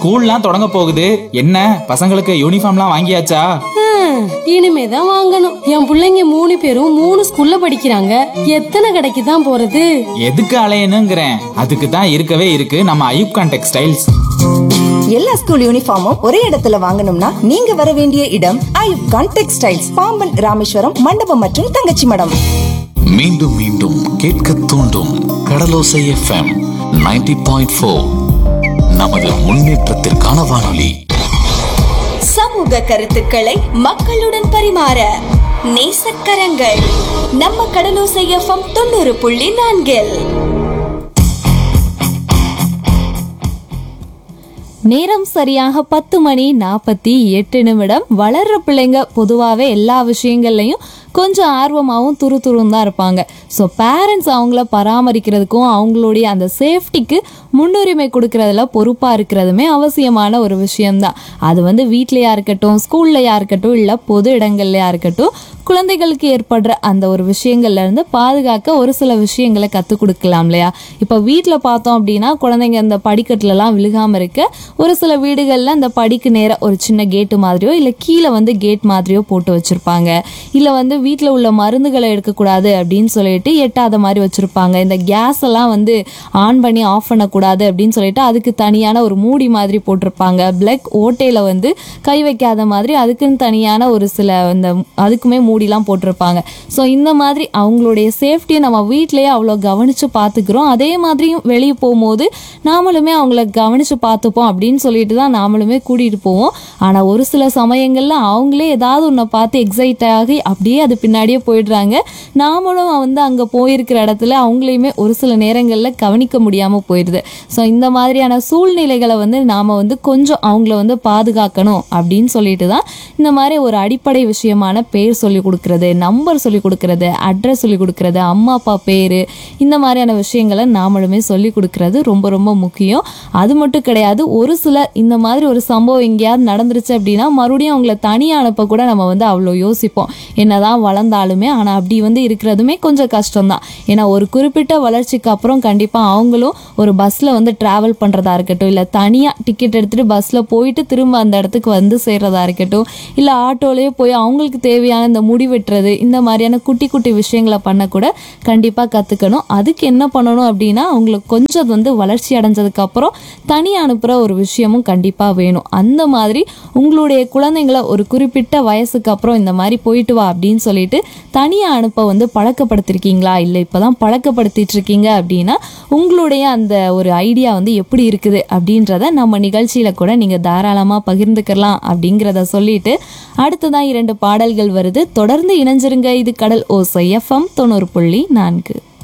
ஸ்கூல்லாம் தொடங்க போகுது என்ன பசங்களுக்கு யூனிஃபார்ம்லாம் வாங்கியாச்சா ஹம், இனிமேதான் வாங்கணும் என் புள்ளைங்க மூணு பேரும் மூணு ஸ்கூல்ல படிக்கிறாங்க எத்தனை கடைக்கு தான் போறது எதுக்கு அலையணுங்கிறேன் அதுக்கு தான் இருக்கவே இருக்கு நம்ம ஐயூப்கான் டெக்ஸ்டைல்ஸ் எல்லா ஸ்கூல் யூனிஃபார்மும் ஒரே இடத்துல வாங்கணும்னா நீங்க வர வேண்டிய இடம் ஐயூப் கான் டெக்ஸ்டைல்ஸ் பாம்பன் ராமேஸ்வரம் மண்டபம் மற்றும் தங்கச்சி மடம் மீண்டும் மீண்டும் கேட்க தூண்டும் கடலோசை எஃப்எம் 90.4 பாயிண்ட் ஃபோர் நமது முன்னேற்றத்திற்கான வானொலி சமூக கருத்துக்களை மக்களுடன் பரிமாற நேசக்கரங்கள் நம்ம கடலோசை எஃப்எம் தொண்ணூறு புள்ளி நான்கில் நேரம் சரியாக பத்து மணி நாற்பத்தி எட்டு நிமிடம் வளர்ற பிள்ளைங்க பொதுவாகவே எல்லா விஷயங்கள்லையும் கொஞ்சம் ஆர்வமாகவும் துரு துருன்னு தான் இருப்பாங்க ஸோ பேரண்ட்ஸ் அவங்கள பராமரிக்கிறதுக்கும் அவங்களுடைய அந்த சேஃப்டிக்கு முன்னுரிமை கொடுக்கறதுல பொறுப்பாக இருக்கிறதுமே அவசியமான ஒரு விஷயம்தான் அது வந்து வீட்லையா இருக்கட்டும் ஸ்கூல்லையா இருக்கட்டும் இல்லை பொது இடங்கள்லையா இருக்கட்டும் குழந்தைகளுக்கு ஏற்படுற அந்த ஒரு விஷயங்கள்ல இருந்து பாதுகாக்க ஒரு சில விஷயங்களை கற்றுக் கொடுக்கலாம் இல்லையா இப்போ வீட்டில் பார்த்தோம் அப்படின்னா குழந்தைங்க இந்த படிக்கட்டுலலாம் விழுகாம இருக்க ஒரு சில வீடுகளில் அந்த படிக்கு நேராக ஒரு சின்ன கேட்டு மாதிரியோ இல்லை கீழே வந்து கேட் மாதிரியோ போட்டு வச்சுருப்பாங்க இல்லை வந்து வீட்டில் உள்ள மருந்துகளை எடுக்கக்கூடாது அப்படின்னு சொல்லிட்டு எட்டாத மாதிரி வச்சுருப்பாங்க இந்த கேஸ் எல்லாம் வந்து ஆன் பண்ணி ஆஃப் பண்ணக்கூடாது அப்படின்னு சொல்லிட்டு அதுக்கு தனியான ஒரு மூடி மாதிரி போட்டிருப்பாங்க பிளக் ஓட்டையில் வந்து கை வைக்காத மாதிரி அதுக்குன்னு தனியான ஒரு சில இந்த அதுக்குமே மூடிலாம் போட்டிருப்பாங்க ஸோ இந்த மாதிரி அவங்களுடைய சேஃப்டியை நம்ம வீட்டிலேயே அவ்வளோ கவனித்து பார்த்துக்கிறோம் அதே மாதிரியும் வெளியே போகும்போது நாமளுமே அவங்கள கவனித்து பார்த்துப்போம் அப்படின்னு சொல்லிட்டு தான் நாமளுமே கூட்டிகிட்டு போவோம் ஆனால் ஒரு சில சமயங்களில் அவங்களே ஏதாவது ஒன்றை பார்த்து எக்ஸைட் ஆகி அப்படியே அது பின்னாடியே போயிடுறாங்க நாமளும் வந்து அங்கே போயிருக்கிற இடத்துல அவங்களையுமே ஒரு சில நேரங்களில் கவனிக்க முடியாமல் போயிடுது ஸோ இந்த மாதிரியான சூழ்நிலைகளை வந்து நாம் வந்து கொஞ்சம் அவங்கள வந்து பாதுகாக்கணும் அப்படின்னு சொல்லிட்டு தான் இந்த மாதிரி ஒரு அடிப்படை விஷயமான பேர் சொல்லி கொடுக்கறது நம்பர் சொல்லி கொடுக்கறது அட்ரஸ் சொல்லி கொடுக்கறது அம்மா அப்பா பேர் இந்த மாதிரியான விஷயங்களை நாமளுமே சொல்லி கொடுக்கறது ரொம்ப ரொம்ப முக்கியம் அது மட்டும் கிடையாது ஒரு சிலர் இந்த மாதிரி ஒரு சம்பவம் எங்கேயாவது நடந்துருச்சு அப்படின்னா மறுபடியும் அவங்கள தனியாக அனுப்ப கூட நம்ம வந்து அவ்வளோ யோசிப்போம் என்னதான் வளர்ந்தாலுமே ஆனால் அப்படி வந்து இருக்கிறதுமே கொஞ்சம் கஷ்டம்தான் ஏன்னா ஒரு குறிப்பிட்ட வளர்ச்சிக்கு அப்புறம் கண்டிப்பாக அவங்களும் ஒரு பஸ்ஸில் வந்து ட்ராவல் பண்ணுறதா இருக்கட்டும் இல்லை தனியாக டிக்கெட் எடுத்துகிட்டு பஸ்ஸில் போயிட்டு திரும்ப அந்த இடத்துக்கு வந்து சேர்றதா இருக்கட்டும் இல்லை ஆட்டோலேயே போய் அவங்களுக்கு தேவையான இந்த முடி வெட்டுறது இந்த மாதிரியான குட்டி குட்டி விஷயங்களை பண்ணக்கூட கண்டிப்பாக கற்றுக்கணும் அதுக்கு என்ன பண்ணணும் அப்படின்னா அவங்களுக்கு கொஞ்சம் வந்து வளர்ச்சி அடைஞ்சதுக்கப்புறம் தனியாக அனுப்புகிற ஒரு விஷயமும் கண்டிப்பாக வேணும் அந்த மாதிரி உங்களுடைய குழந்தைங்கள ஒரு குறிப்பிட்ட வயசுக்கு அப்புறம் இந்த மாதிரி போயிட்டு வா அப்படின்னு சொல்லிட்டு தனியாக அனுப்ப வந்து பழக்கப்படுத்திருக்கீங்களா இல்லை இப்போ தான் பழக்கப்படுத்திட்டு இருக்கீங்க அப்படின்னா உங்களுடைய அந்த ஒரு ஐடியா வந்து எப்படி இருக்குது அப்படின்றத நம்ம நிகழ்ச்சியில் கூட நீங்கள் தாராளமாக பகிர்ந்துக்கலாம் அப்படிங்கிறத சொல்லிட்டு அடுத்ததான் இரண்டு பாடல்கள் வருது தொடர்ந்து இணைஞ்சிருங்க இது கடல் ஓசை எஃப்எம் தொண்ணூறு புள்ளி நான்கு